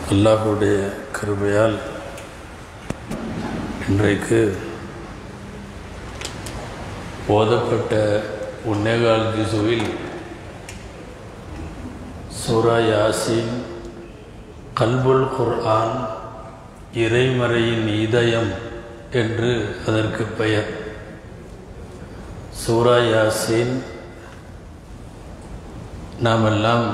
அல்லாஹுடைய கிருபையால் இன்றைக்கு ஓதப்பட்ட ஒன்னேகால் ஜிசுவில் சூரா யாசின் கல்புல் குர்ஆன் இறைமறையின் இதயம் என்று அதற்கு பெயர் சூரா யாசின் நாமெல்லாம்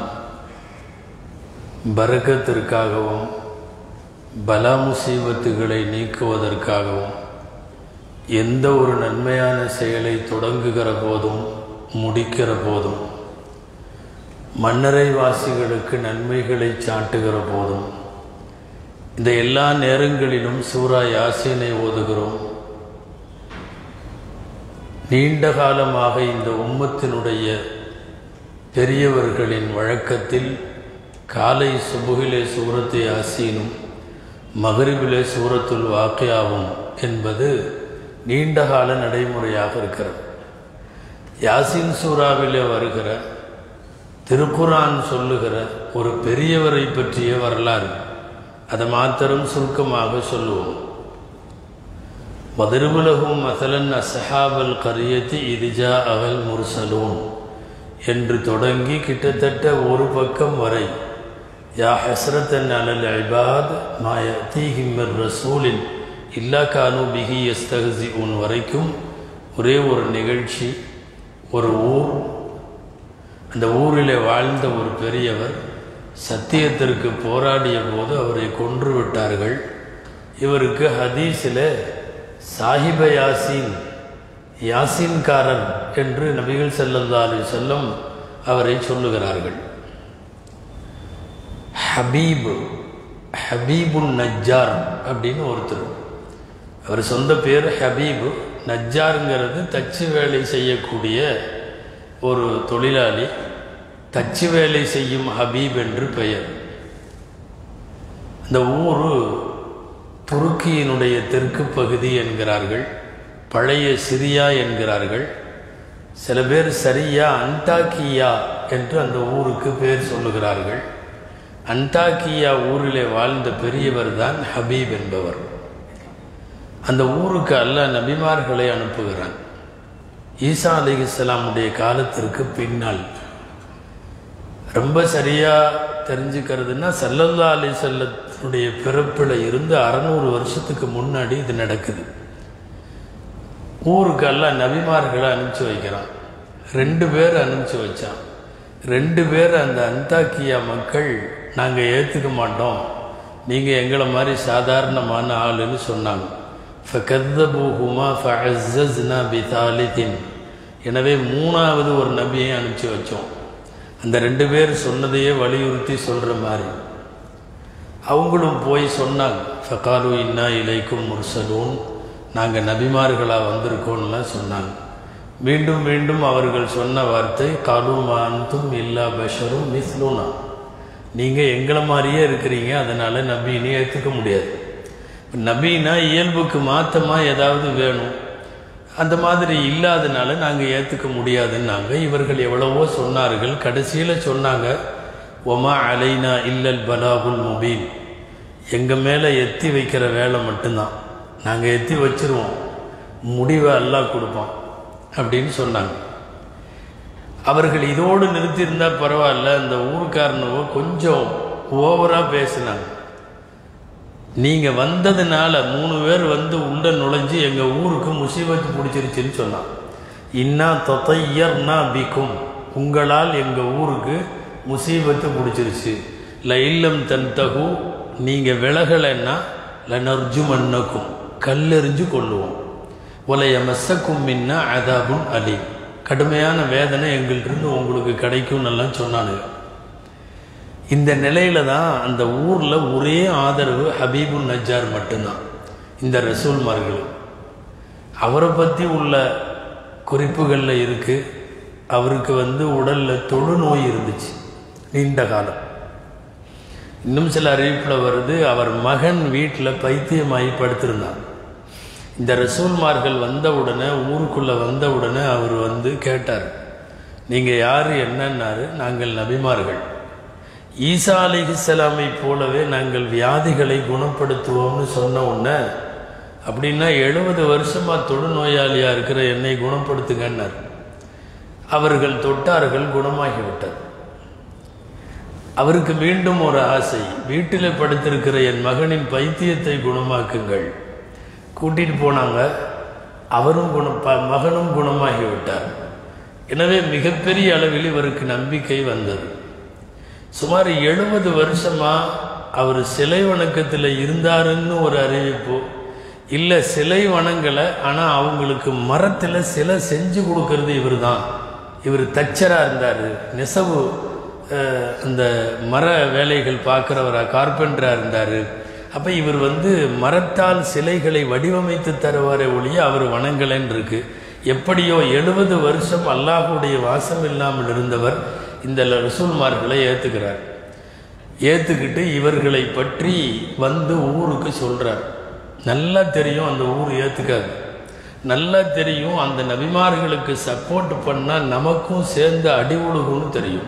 பரக்கத்திற்காகவும் பலா முசீபத்துகளை நீக்குவதற்காகவும் எந்த ஒரு நன்மையான செயலை தொடங்குகிற போதும் முடிக்கிற போதும் மன்னரை வாசிகளுக்கு நன்மைகளை சாட்டுகிற போதும் இந்த எல்லா நேரங்களிலும் சூரா யாசீனை ஓதுகிறோம் நீண்ட காலமாக இந்த உம்மத்தினுடைய பெரியவர்களின் வழக்கத்தில் காலை சுபுகிலே சூரத்து யாசீனும் மகரிபிலே சூரத்துல் வாக்கியாவும் என்பது நீண்டகால நடைமுறையாக இருக்கிறது யாசின் சூறாவிலே வருகிற திருக்குரான் சொல்லுகிற ஒரு பெரியவரை பற்றிய வரலாறு அதை மாத்திரம் சுருக்கமாக சொல்லுவோம் மதுருபுலகும் மசலன் அசஹாபல் கரியத்தி இதுஜா அகல் முர்சலூன் என்று தொடங்கி கிட்டத்தட்ட ஒரு பக்கம் வரை யா ஹஸ்ரத்தன் அலல் ஐபாத் மாய தீஹிம்மர் ரசூலின் இல்லா கானு பிஹி எஸ்தகசி உன் வரைக்கும் ஒரே ஒரு நிகழ்ச்சி ஒரு ஊர் அந்த ஊரில் வாழ்ந்த ஒரு பெரியவர் சத்தியத்திற்கு போராடிய போது அவரை கொன்று விட்டார்கள் இவருக்கு ஹதீஸில் சாஹிப யாசின் யாசின்காரன் என்று நபிகள் செல்லல்லா அலி செல்லம் அவரை சொல்லுகிறார்கள் ஹபீப் ஹபீபுன் நஜ்ஜார் அப்படின்னு ஒருத்தர் அவர் சொந்த பேர் ஹபீபு நஜ்ஜாருங்கிறது தச்சு வேலை செய்யக்கூடிய ஒரு தொழிலாளி தச்சு வேலை செய்யும் ஹபீப் என்று பெயர் அந்த ஊர் துருக்கியினுடைய தெற்கு பகுதி என்கிறார்கள் பழைய சிரியா என்கிறார்கள் சில பேர் சரியா அன்டாக்கியா என்று அந்த ஊருக்கு பேர் சொல்லுகிறார்கள் அன்டாக்கியா ஊரிலே வாழ்ந்த பெரியவர் தான் ஹபீப் என்பவர் அந்த ஊருக்கு அல்ல நபிமார்களை அனுப்புகிறான் ஈசா அலி இஸ்லாமுடைய காலத்திற்கு பின்னால் ரொம்ப சரியாக தெரிஞ்சுக்கிறதுனா சல்லல்லா அலி செல்லத்தினுடைய பிறப்பில் இருந்து அறநூறு வருஷத்துக்கு முன்னாடி இது நடக்குது ஊருக்கெல்லாம் நபிமார்களை அனுப்பிச்சி வைக்கிறான் ரெண்டு பேர் அனுப்பிச்சி வச்சான் ரெண்டு பேர் அந்த அந்தாக்கியா மக்கள் நாங்கள் ஏற்றுக்க மாட்டோம் நீங்கள் எங்களை மாதிரி சாதாரணமான ஆளுன்னு சொன்னாங்க ஃபகத்தபூஹுமா ஃபஅஸ்ஸஸ்னா பிதாலிதின் எனவே மூணாவது ஒரு நபியை அனுப்பிச்சி வச்சோம் அந்த ரெண்டு பேர் சொன்னதையே வலியுறுத்தி சொல்கிற மாதிரி அவங்களும் போய் சொன்னாங்க ஃபகாலு இன்னா இலைக்கும் முர்சலூன் நாங்கள் நபிமார்களாக வந்திருக்கோம்லாம் சொன்னாங்க மீண்டும் மீண்டும் அவர்கள் சொன்ன வார்த்தை காலுமாந்தும் இல்லா பஷரும் மிஸ்லூனா நீங்கள் எங்களை மாதிரியே இருக்கிறீங்க அதனால் நபின்னு ஏற்றுக்க முடியாது நபினா இயல்புக்கு மாற்றமாக ஏதாவது வேணும் அந்த மாதிரி இல்லாதனால நாங்கள் ஏற்றுக்க முடியாதுன்னாங்க இவர்கள் எவ்வளவோ சொன்னார்கள் கடைசியில் சொன்னாங்க ஒமா அலைனா இல்லல் பலாகுல் முபீன் எங்கள் மேலே எத்தி வைக்கிற வேலை மட்டும்தான் நாங்கள் எத்தி வச்சிருவோம் முடிவை எல்லாம் கொடுப்போம் அப்படின்னு சொன்னாங்க அவர்கள் இதோடு நிறுத்தியிருந்தால் பரவாயில்ல அந்த ஊருக்காரனவோ கொஞ்சம் ஓவராக பேசினாங்க நீங்கள் வந்ததுனால மூணு பேர் வந்து உள்ள நுழைஞ்சு எங்கள் ஊருக்கு முசீபத்து பிடிச்சிருச்சுன்னு சொன்னான் இன்னா தொத்தையர்னா பிக்கும் உங்களால் எங்கள் ஊருக்கு முசீபத்து பிடிச்சிருச்சு இல்லை இல்லம் தன் தகு நீங்கள் விலகலைன்னா லனர்ஜு மன்னக்கும் கல்லெறிஞ்சு கொள்ளுவோம் உலைய மெஸ்ஸக்கும் மின்னா அதாபுன் அலி கடுமையான வேதனை எங்கள்கிட்ட உங்களுக்கு கிடைக்கும் எல்லாம் சொன்னானுங்க இந்த நிலையில தான் அந்த ஊரில் ஒரே ஆதரவு ஹபீபுன் நஜார் மட்டும்தான் இந்த ரசூல்மார்கள் அவரை பற்றி உள்ள குறிப்புகளில் இருக்குது அவருக்கு வந்து உடலில் தொழுநோய் இருந்துச்சு நீண்ட காலம் இன்னும் சில அறிவிப்பில் வருது அவர் மகன் வீட்டில் பைத்தியமாகி படுத்திருந்தார் இந்த ரசூல்மார்கள் வந்த உடனே ஊருக்குள்ளே வந்த உடனே அவர் வந்து கேட்டார் நீங்கள் யார் என்னன்னாரு நாங்கள் நபிமார்கள் ஈசா அலிஹிஸ்லாமை போலவே நாங்கள் வியாதிகளை குணப்படுத்துவோம்னு சொன்ன உடனே அப்படின்னா எழுபது வருஷமாக தொழுநோயாளியாக இருக்கிற என்னை குணப்படுத்துங்கன்னார் அவர்கள் தொட்டார்கள் குணமாகிவிட்டது அவருக்கு மீண்டும் ஒரு ஆசை வீட்டில் படுத்திருக்கிற என் மகனின் பைத்தியத்தை குணமாக்குங்கள் கூட்டிட்டு போனாங்க அவரும் குண ப- மகனும் குணமாகிவிட்டார் எனவே மிகப்பெரிய அளவில் இவருக்கு நம்பிக்கை வந்தது சுமார் எழுபது வருஷமா அவர் சிலை வணக்கத்தில் இருந்தாருன்னு ஒரு அறிவிப்பு இல்லை சிலை வணங்கலை ஆனால் அவங்களுக்கு மரத்தில் சிலை செஞ்சு கொடுக்கறது இவர் தான் இவர் தச்சராக இருந்தார் நெசவு அஹ், அந்த மர வேலைகள் பார்க்குறவரா கார்பெண்டராக இருந்தார் அப்போ இவர் வந்து மரத்தால் சிலைகளை வடிவமைத்து தருவாரே ஒழிய அவர் வணங்கலைன்னு இருக்கு எப்படியோ எழுபது வருஷம் அல்லாஹுடைய வாசம் இல்லாமல் இருந்தவர் இந்த ரசூல்மார்களை ஏற்றுக்கிறார் ஏற்றுக்கிட்டு இவர்களை பற்றி வந்து ஊருக்கு சொல்கிறார் நல்லா தெரியும் அந்த ஊர் ஏற்றுக்காது நல்லா தெரியும் அந்த நபிமார்களுக்கு சப்போர்ட் பண்ணால் நமக்கும் சேர்ந்து அடி உழுகும்னு தெரியும்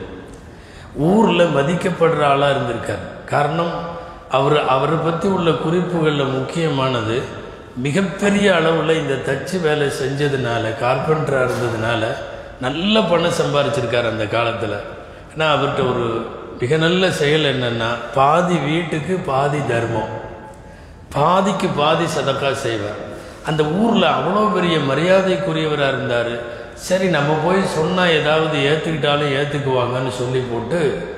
ஊரில் மதிக்கப்படுற ஆளாக இருந்திருக்கார் காரணம் அவர் அவரை பற்றி உள்ள குறிப்புகளில் முக்கியமானது மிகப்பெரிய அளவில் இந்த தச்சு வேலை செஞ்சதுனால கார்பெண்டராக இருந்ததுனால நல்ல பணம் சம்பாரிச்சிருக்கார் அந்த காலத்தில் ஏன்னா அவர்கிட்ட ஒரு மிக நல்ல செயல் என்னன்னா பாதி வீட்டுக்கு பாதி தர்மம் பாதிக்கு பாதி சதக்கா செய்வார் அந்த ஊரில் அவ்வளோ பெரிய மரியாதைக்குரியவராக இருந்தார் சரி நம்ம போய் சொன்னால் ஏதாவது ஏற்றுக்கிட்டாலும் ஏற்றுக்குவாங்கன்னு சொல்லி போட்டு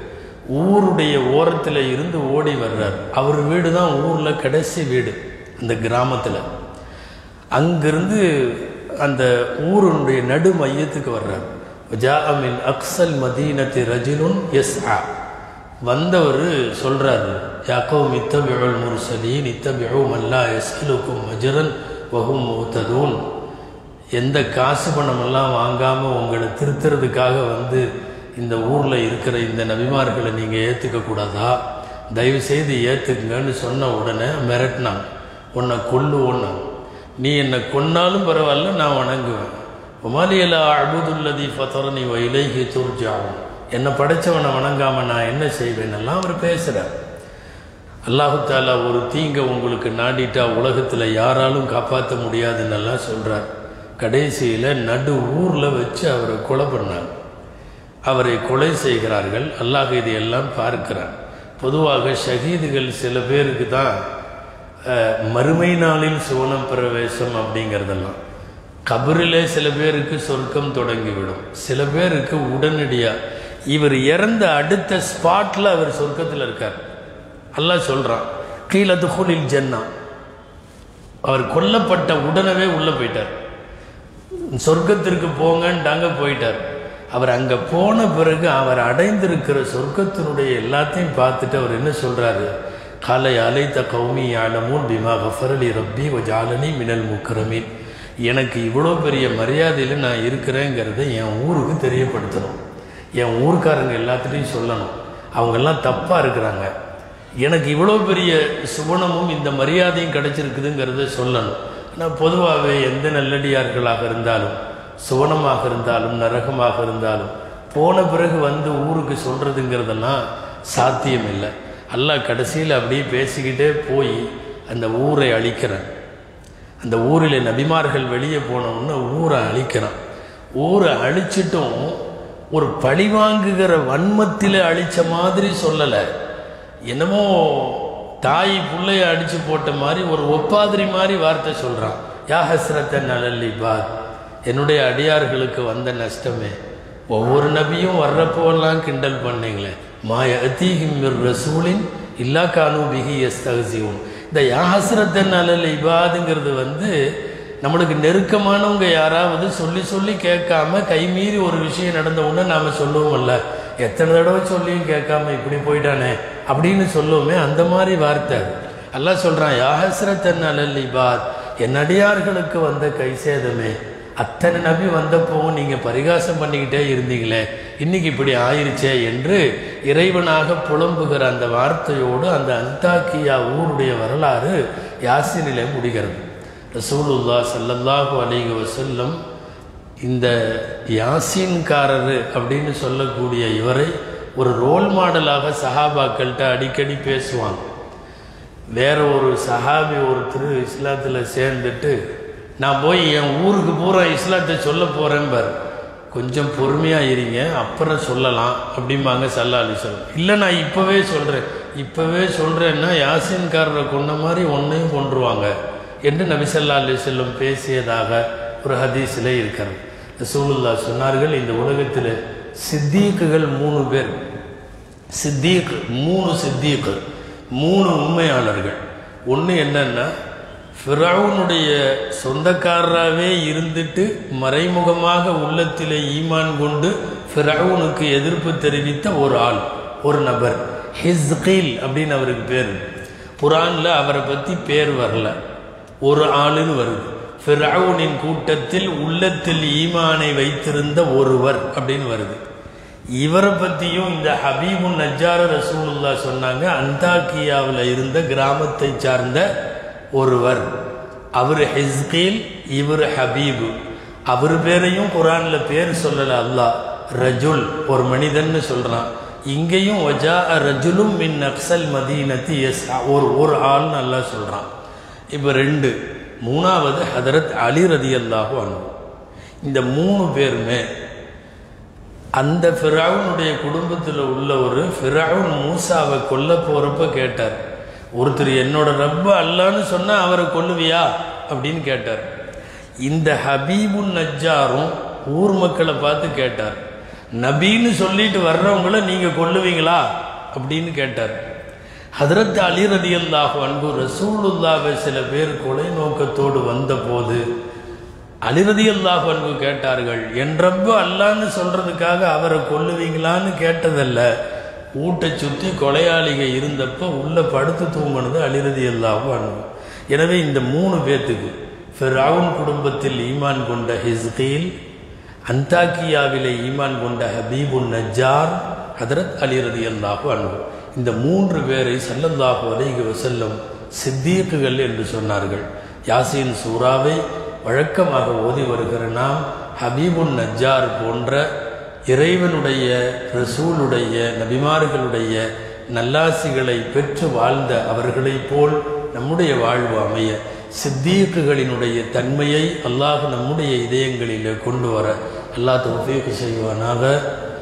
ஊருடைய ஓரத்தில் இருந்து ஓடி வர்றார் அவர் வீடு தான் ஊரில் கடைசி வீடு அந்த கிராமத்தில் அங்கிருந்து அந்த ஊருடைய நடு மையத்துக்கு வர்றார் ஜாஅமின் அக்ஸல் மதீனத்தி ரஜிலுன் எஸ் ஆ வந்தவர் சொல்றாரு யாக்கோம் இத்தபியுல் முர்சலீன் இத்தபியு மல்லா எஸ்அலுக்கும் அஜரன் வஹும் முஹ்ததூன் எந்த காசு பணமெல்லாம் வாங்காமல் உங்களை திருத்துறதுக்காக வந்து இந்த ஊரில் இருக்கிற இந்த நபிமார்களை நீங்கள் ஏற்றுக்க கூடாதா தயவு செய்து ஏற்றுக்குங்கன்னு சொன்ன உடனே மிரட்டினான் உன்னை கொல்லுவோன்னு நீ என்னை கொன்னாலும் பரவாயில்ல நான் வணங்குவேன் உமாலியலா அபுதுல்லதி ஃபத்தரனி வைலைகி துர்ஜாவும் என்னை படைச்சவனை வணங்காம நான் என்ன செய்வேன் எல்லாம் அவர் பேசுகிறார் அல்லாஹு தாலா ஒரு தீங்கை உங்களுக்கு நாடிட்டா உலகத்தில் யாராலும் காப்பாற்ற முடியாதுன்னெல்லாம் சொல்கிறார் கடைசியில் நடு ஊரில் வச்சு அவரை கொலை பண்ணாங்க அவரை கொலை செய்கிறார்கள் அல்லாஹ் இதையெல்லாம் பார்க்கிறார் பொதுவாக ஷஹீதுகள் சில பேருக்கு தான் அஹ், மறுமை நாளில் சுவனம் பிரவேசம் அப்படிங்கிறதெல்லாம் கபரிலே சில பேருக்கு சொர்க்கம் தொடங்கிவிடும் சில பேருக்கு உடனடியாக இவர் இறந்த அடுத்த ஸ்பாட்டில் அவர் சொர்க்கத்தில் இருக்கார் அல்லாஹ் சொல்கிறான் கீழே துகுலில் ஜன்னா அவர் கொல்லப்பட்ட உடனே உள்ளே போயிட்டார் சொர்க்கத்திற்கு போங்கன்ட்டாங்க போயிட்டார் அவர் அங்கே போன பிறகு அவர் அடைந்திருக்கிற சொர்க்கத்தினுடைய எல்லாத்தையும் பார்த்துட்டு அவர் என்ன சொல்கிறாரு காலை அலைத்த கௌமி ஆலமூன் பிமா கஃபரலி ரப்பி ஜாலனி மினல் முக்கரமீன் எனக்கு இவ்வளோ பெரிய மரியாதையில் நான் இருக்கிறேங்கிறத என் ஊருக்கு தெரியப்படுத்தணும் என் ஊர்க்காரங்க எல்லாத்துட்டையும் சொல்லணும் அவங்கெல்லாம் தப்பாக இருக்கிறாங்க எனக்கு இவ்வளோ பெரிய சுகுணமும் இந்த மரியாதையும் கிடைச்சிருக்குதுங்கிறத சொல்லணும் ஆனால் பொதுவாகவே எந்த நல்லடியார்களாக இருந்தாலும் சுவனமாக இருந்தாலும் நரகமாக இருந்தாலும் போன பிறகு வந்து ஊருக்கு சொல்கிறதுங்கிறதெல்லாம் சாத்தியம் இல்லை அல்லாஹ் கடைசியில் அப்படியே பேசிக்கிட்டே போய் அந்த ஊரை அழிக்கிறான் அந்த ஊரில் நபிமார்கள் வெளியே போனோம்னா ஊரை அழிக்கிறான் ஊரை அழிச்சிட்டும் ஒரு பழிவாங்குகிற வன்மத்தில் அழிச்ச மாதிரி சொல்லலை என்னமோ தாய் புள்ளைய அடிச்சு போட்ட மாதிரி ஒரு ஒப்பாதிரி மாதிரி வார்த்தை சொல்றான் யா ஹஸ்ரத்த நலல்லி பாத் என்னுடைய அடியார்களுக்கு வந்த நஷ்டமே ஒவ்வொரு நபியும் வர்றப்போவெல்லாம் கிண்டல் பண்ணீங்களே மாய அத்தீஹிம் மிர் ரசூலின் இல்லா கானு பிஹி எஸ்தகசியும் இந்த யா ஹஸ்ரத்த நலல் இபாதுங்கிறது வந்து நம்மளுக்கு நெருக்கமானவங்க யாராவது சொல்லி சொல்லி கேட்காம கைமீறி ஒரு விஷயம் நடந்த உடனே நாம சொல்லுவோம்ல எத்தனை தடவை சொல்லியும் கேட்காம இப்படி போயிட்டானே அப்படின்னு சொல்லுவோமே அந்த மாதிரி வார்த்தை அது. அல்லாஹ் சொல்றான் யாஹஸ்ரத்தன் அலல் இபாத் என் அடியார்களுக்கு வந்த கை சேதமே அத்தனை நபி வந்தப்போவும் நீங்க பரிகாசம் பண்ணிக்கிட்டே இருந்தீங்களே இன்னைக்கு இப்படி ஆயிருச்சே என்று இறைவனாக புலம்புகிற அந்த வார்த்தையோடு அந்த அந்தாக்கியா ஊருடைய வரலாறு யாசினிலே முடிகிறது ரசூலுல்லா ஸல்லல்லாஹு அலைஹி வஸல்லம் இந்த யாசீன்காரரு அப்படின்னு சொல்லக்கூடிய இவரை ஒரு ரோல் மாடலாக சஹாபாக்கள்கிட்ட அடிக்கடி பேசுவாங்க வேற ஒரு சஹாபி ஒருத்தர் இஸ்லாத்தில் சேர்ந்துட்டு நான் போய் என் ஊருக்கு பூரா இஸ்லாத்தை சொல்ல போகிறேன் பார் கொஞ்சம் பொறுமையாக இருங்க அப்புறம் சொல்லலாம் அப்படிம்பாங்க சல்லா அலிஸ்லாம் இல்லை நான் இப்போவே சொல்கிறேன் இப்போவே சொல்கிறேன்னா யாசின்காரரை கொண்ட மாதிரி ஒன்றையும் கொண்டுருவாங்க என்று நபி ஸல்லல்லாஹு அலைஹி வஸல்லம் பேசியதாக ஒரு ஹதீஸில் இருக்கிறது ரசூலுல்லா சொன்னார்கள் இந்த உலகத்தில் சித்தீக்குகள் மூணு பேர் சித்தீக் மூணு சித்தீக்கு மூணு உண்மையாளர்கள் ஒன்று என்னன்னா ஃபிரௌனுடைய சொந்தக்காரராகவே இருந்துட்டு மறைமுகமாக உள்ளத்திலே ஈமான் கொண்டு ஃபிரௌனுக்கு எதிர்ப்பு தெரிவித்த ஒரு ஆள் ஒரு நபர் ஹிஸ்கீல் அப்படின்னு அவருக்கு பேர் குரானில் அவரை பற்றி பேர் வரல ஒரு ஆளுன்னு வருது ஃபிரௌனின் கூட்டத்தில் உள்ளத்தில் ஈமானை வைத்திருந்த ஒருவர் அப்படின்னு வருது இவரை பற்றியும் இந்த ஹபீபுன் நஜ்ஜார ரசூலுல்லா சொன்னாங்க அந்தாக்கியாவில் இருந்த கிராமத்தை சார்ந்த ஒருவர் அவர் ஹிஸ்கீல் இவர் ஹபீபு அவர் பேரையும் குரானில் பேர் சொல்லலை அல்லாஹ் ரஜுல் ஒரு மனிதன்னு சொல்கிறான் இங்கேயும் வஜா ரஜுலும் மின் நக்சல் மதீனத்தி எஸ் ஒரு ஒரு ஆள்னு அல்லாஹ் சொல்கிறான் இப்போ ரெண்டு மூணாவது ஹதரத் அலி ரதி அல்லாஹு அனுபவம் இந்த மூணு பேருமே அந்த ஃபிரவுனுடைய குடும்பத்தில் உள்ள ஒரு ஃபிரவுன் மூசாவை கொல்ல போகிறப்ப கேட்டார் ஒருத்தர் என்னோட ரப்ப அல்லான்னு சொன்னால் அவரை கொல்லுவியா அப்படின்னு கேட்டார் இந்த ஹபீபுன் நஜ்ஜாரும் ஊர் மக்களை பார்த்து கேட்டார் நபின்னு சொல்லிட்டு வர்றவங்கள நீங்கள் கொல்லுவீங்களா அப்படின்னு கேட்டார் ஹதரத் அலி ரதியல்லாஹு அன்பு ரசூலுல்லாவை சில பேர் கொலை நோக்கத்தோடு வந்தபோது அலிரதி அல்லாஹ் அன்பு கேட்டார்கள் என் ரப்பு அல்லான்னு சொல்றதுக்காக அவரை கொல்லுவீங்களான்னு கேட்டதல்ல ஊட்டை சுற்றி கொலையாளிக இருந்தப்போ உள்ள படுத்து தூங்கினது அலிரதி அல்லாஹு அன்பு எனவே இந்த மூணு பேத்துக்கு ஃபிரவுன் குடும்பத்தில் ஈமான் கொண்ட ஹிஸ்கீல் அந்தாக்கியாவிலே ஈமான் கொண்ட ஹபீபுன் நஜ்ஜார் ஹதரத் அலிரதி அல்லாஹு அன்பு இந்த மூன்று பேரை சல்லல்லாஹு அலைஹி வஸல்லம் சித்தீக்குகள் என்று சொன்னார்கள் யாசீன் சூராவை வழக்கமாக ஓதி வருகிற நாம் ஹபீபுன் நஜ்ஜார் போன்ற இறைவனுடைய ரசூலுடைய நபிமார்களுடைய நல்லாசிகளை பெற்று வாழ்ந்த அவர்களைப் போல் நம்முடைய வாழ்வு அமைய சித்தீக்குகளினுடைய தன்மையை அல்லாஹ் நம்முடைய இதயங்களில் கொண்டு வர அல்லாஹ் தௌஃபீக் செய்வானாக